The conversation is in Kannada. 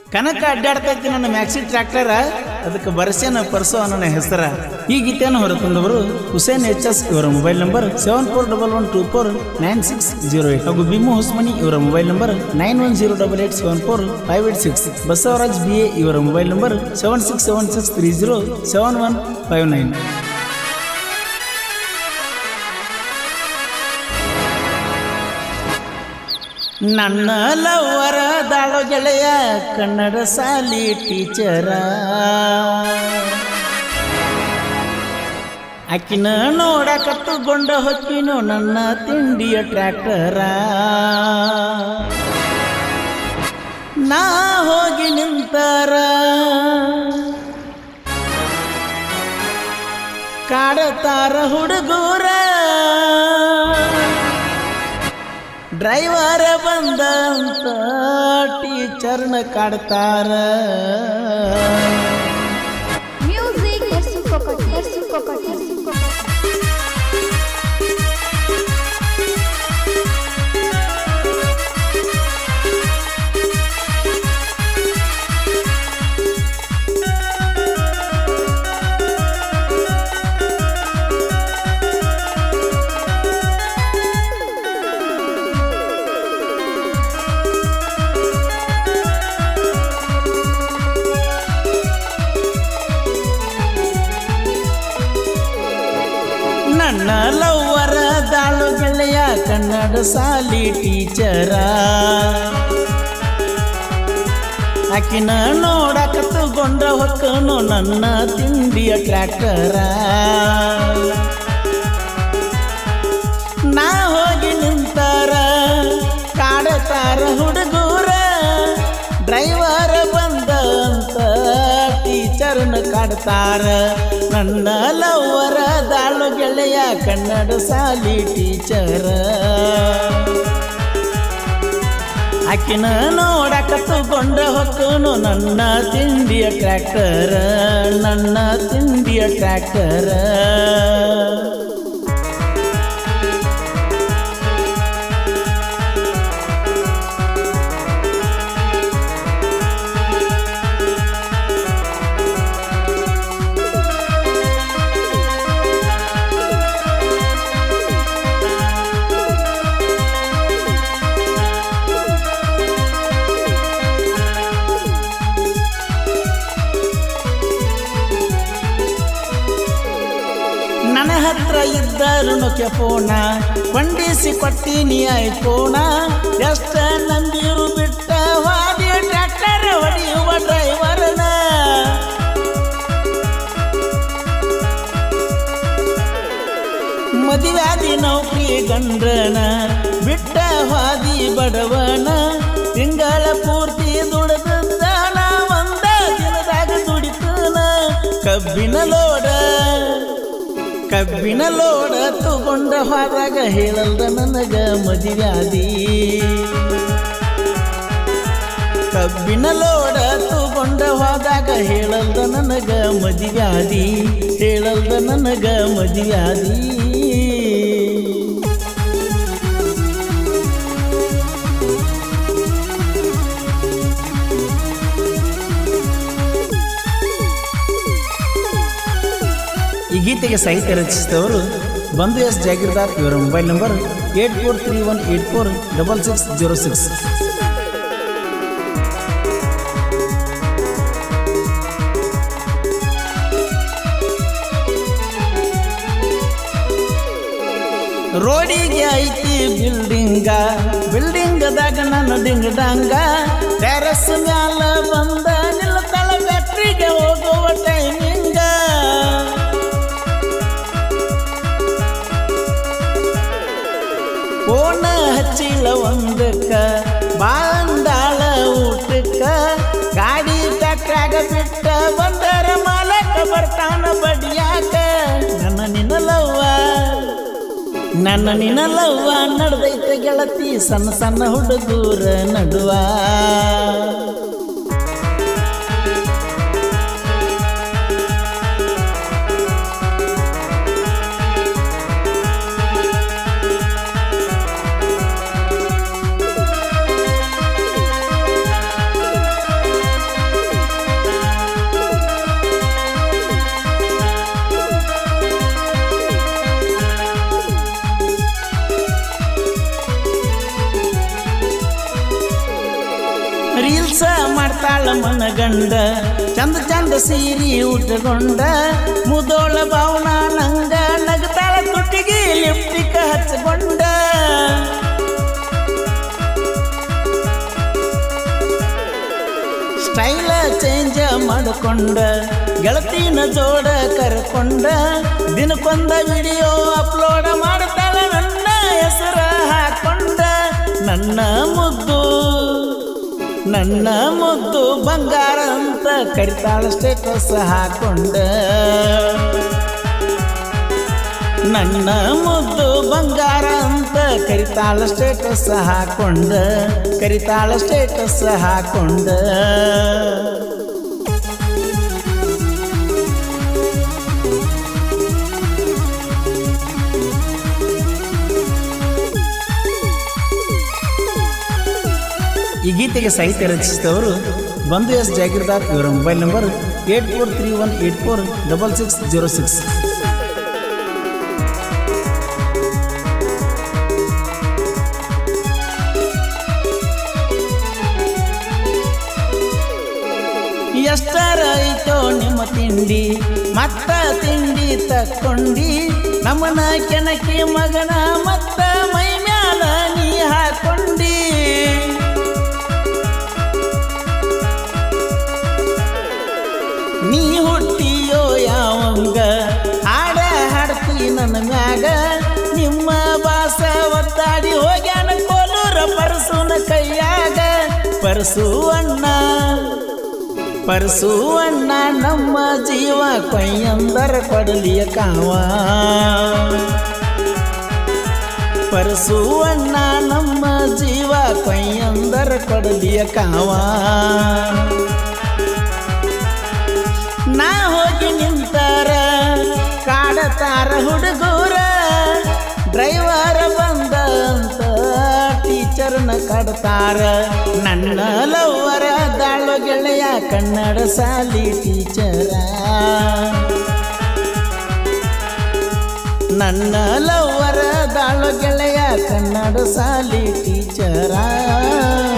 ಕನಕ ಅಡ್ಡಾಡ್ತೈತಿ ನನ್ನ ಮ್ಯಾಕ್ಸಿ ಟ್ರ್ಯಾಕ್ಟರ ಅದಕ್ಕೆ ಬರಸೇನ ಪರ್ಸೋ ನನ್ನ ಹೆಸರ ಈ ಗೀತೆಯನ್ನು ಹೊರತಂದವರು ಹುಸೇನ್ ಎಚ್ ಎಸ್ ಇವರ mobile number seven four double one two four nine six zero eight ಹಾಗೂ ಬಿಮ್ಮು ಹುಸ್ಮನಿ ಇವರ mobile number nine one zero double eight seven four five eight six Basavaraj B A ಇವರ mobile number seven six seven six three zero seven one five nine ನನ್ನ ಲವ್ವರ ದಾಳೋ ಗೆಳೆಯ ಕನ್ನಡ ಸಾಲಿ ಟೀಚರ ಆಕಿನ ನೋಡಕತ್ತುಗೊಂಡ ಹೊಕ್ಕಿನು ನನ್ನ ತಿಂಡಿಯ ಟ್ರ್ಯಾಕ್ಟರ ನಾ ಹೋಗಿ ನಿಂತಾರ ಕಾಡತಾರ ಹುಡುಗೂರ ಡ್ರೈವರ್ ಬಂದಂತ ಟೀಚರ್ನ ಕಾಡ್ತಾರ Music versus cocotte, versus cocotte, versus cocotte. ನನ್ನ ಲವ್ವರ ದಾಳು ಗೆಳೆಯ ಕನ್ನಡ ಸಾಲಿ ಟೀಚರ ಆಕಿನ ನೋಡಕತ್ತುಗೊಂಡ ಹೊಕ್ಕನು ನನ್ನ ತಿಂಡಿಯ ಟ್ರ್ಯಾಕ್ಟರ ನಾ ಹೋಗಿ ನಿಂತಾರ ಕಾಡತಾರ ಹುಡುಗೂರ ಡ್ರೈವರ್ ಬಂದಂತ ಟೀಚರ್ನ ಕಾಡ್ತಾರ ನನ್ನ ಲವ್ವರ ದಾಳು ಗೆಳೆಯ ಕನ್ನಡ ಸಾಲಿ ಟೀಚರ ಆಕಿನ ನೋಡಕತ್ತುಕೊಂಡ ಹೊಕ್ಕನು ನನ್ನ ತಿಂಡಿಯ ಟ್ರ್ಯಾಕ್ಟರ ನನ್ನ ತಿಂಡಿಯ ಟ್ರ್ಯಾಕ್ಟರ ನನ್ನ ಹತ್ರ ಇದ್ದರು ಕೆಪೋಣ ಕೊಂಡಿಸಿ ಕೊಟ್ಟಿನಿ ಐಫೋಣ ಎಷ್ಟ ನಂದಿರು ಬಿಟ್ಟ ವಾದಿ ಟ್ರ್ಯಾಕ್ಟರ್ ಹೊಡೆಯುವ ಡ್ರೈವರ್ನ ಮದುವ್ಯಾದಿ ನೌಕರಿ ಗಂಡ್ರನ ಬಿಟ್ಟ ಹಾದಿ ಬಡವನ ತಿಂಗಳ ಪೂರ್ತಿ ದುಡದನ ಒಂದ ದಿನದಾಗ ದುಡಿತನ ಕಬ್ಬಿನ ಲೋಡ ಕಬ್ಬಿನ ಲೋಡ ತಗೊಂಡ ಹೋದಾಗ ಹೇಳಲ್ದ ನನಗ ಮದುವ್ಯಾದಿ ಕಬ್ಬಿನ ಲೋಡ ತಗೊಂಡ ಹೋದಾಗ ಹೇಳಲ್ದ ನನಗ ಮದುವ್ಯಾದಿ ಹೇಳಲ್ದ ನನಗ ಮದುವ್ಯಾದಿ ಈ ಗೀತೆಗೆ ಸಾಹಿತ್ಯ ರಚಿಸಿದವರು ಬಂದು ಎಸ್ ಜಾಗೀರ್ದಾರ್ ಇವರ mobile number eight four three one eight four double six zero six ರೋಡಿಗೆ ಐತಿ ಬಿಲ್ಡಿಂಗ ಬಿಲ್ಡಿಂಗದಾಗ ನನ್ನ ಡಿಂಗ್ ಡಂಗ ಟೆರಸ್ ಮ್ಯಾಲ ಬಂದ ನಿಲ್ತಳ ಬ್ಯಾಟ್ರಿಗೆ ಹೋಗುವ ಟೈಮಿಂಗ ಫೋನ ಹಚ್ಚಿಲ್ಲ ಒಂದಕ್ಕ ಬಾಂದಾಳ ಊಟಕ್ಕ ಗಾಡಿ ಟ್ಯಾಕ್ಟ್ರಾಗ ಬಿಟ್ಟ ಬಂದರ ಮಾಲಕ ಬರ್ತಾನ ಬಡಿಯಾಕ ನನ್ನ ನಿನ್ನಲವ್ವ ನನ್ನ ನಿನ್ನಲವ್ವ ನಡೆದೈತೆ ಗೆಳತಿ ಸಣ್ಣ ಸಣ್ಣ ಹುಡುಗೂರ ನಡುವ ರೀಲ್ಸ ಮಾಡ್ತಾಳ ಮನಗಂಡ ಚಂದ ಚಂದ ಸೀರಿ ಉಟ್ಕೊಂಡ ಮುದೋಳ ಭಾವನ ನಂಗ ನಗತಾಳ ತುಟಿಗೆ ಲಿಪ್ಟಿಕ ಹಚ್ಕೊಂಡ ಸ್ಟೈಲ ಚೇಂಜ್ ಮಾಡಿಕೊಂಡ ಗೆಳತಿನ ಜೋಡ ಕರ್ಕೊಂಡ ದಿನಕ್ಕೊಂದ ವಿಡಿಯೋ ಅಪ್ಲೋಡ್ ಮಾಡ್ತಾಳ ನನ್ನ ಹೆಸರ ಹಾಕೊಂಡ ನನ್ನ ಮುದ್ದು ನನ್ನ ಮುದ್ದು ಬಂಗಾರ ಅಂತ ಕರಿತಾಳ ಸ್ಟೇಟಸ್ ಹಾಕೊಂಡ ನನ್ನ ಮುದ್ದು ಬಂಗಾರ ಅಂತ ಕರಿತಾಳ ಸ್ಟೇಟಸ್ ಹಾಕೊಂಡ ಕರಿತಾಳ ಸ್ಟೇಟಸ್ ಹಾಕೊಂಡ ಈ ಗೀತೆಗೆ ಸಾಹಿತ್ಯ ರಚಿಸಿದವರು ಬಂಧು ಎಸ್ ಜಾಗೀರ್ದಾರ್ ಇವರ mobile number eight four three one eight four double six zero six ಎಷ್ಟರ ಐತೋ ನಿಮ್ಮ ತಿಂಡಿ ಮತ್ತ ತಿಂಡಿ ತಕ್ಕೊಂಡಿ ನಮ್ಮನ ಕೆಣಕಿ ಮಗನ ಮತ್ತ ಮೈ ಮ್ಯಾಲ ನೀ ಹಾಕೊಂಡಿ ನೀ ಹುಟ್ಟಿಯೋ ಯಾವಂಗ ಹಾಡ ಹಾಡ್ತಿ ನನ್ನ ಮ್ಯಾಗ ನಿಮ್ಮ ಬಾಸ ಒತ್ತಾಡಿ ಹೋಗ್ಯಾನ ಕೋಲೂರ ಪರಸುನ ಕೈಯಾಗ ಪರಸು ಅಣ್ಣ ಪರಸು ಅಣ್ಣ ನಮ್ಮ ಜೀವ ಕೊಯ್ಯಂದರ ಕೊಡಲಿಯ ಕಾವ ಪರಸು ಅಣ್ಣ ನಮ್ಮ ಜೀವ ಕೊಯ್ಯಂದರ ಕೊಡಲಿಯ ಕಾವ ನಾ ಹೋಗಿ ನಿಂತಾರ ಕಾಡತಾರ ಹುಡುಗೂರ ಡ್ರೈವರ್ ಬಂದ ಅಂತ ಟೀಚರ್ನ ಕಡ್ತಾರ ನನ್ನ ಲವ್ವರ ದಾಳೋ ಗೆಳೆಯ ಕನ್ನಡ ಸಾಲಿ ಟೀಚರ ನನ್ನ ಲವ್ವರ ದಾಳೋ ಗೆಳೆಯ ಕನ್ನಡ ಸಾಲಿ ಟೀಚರ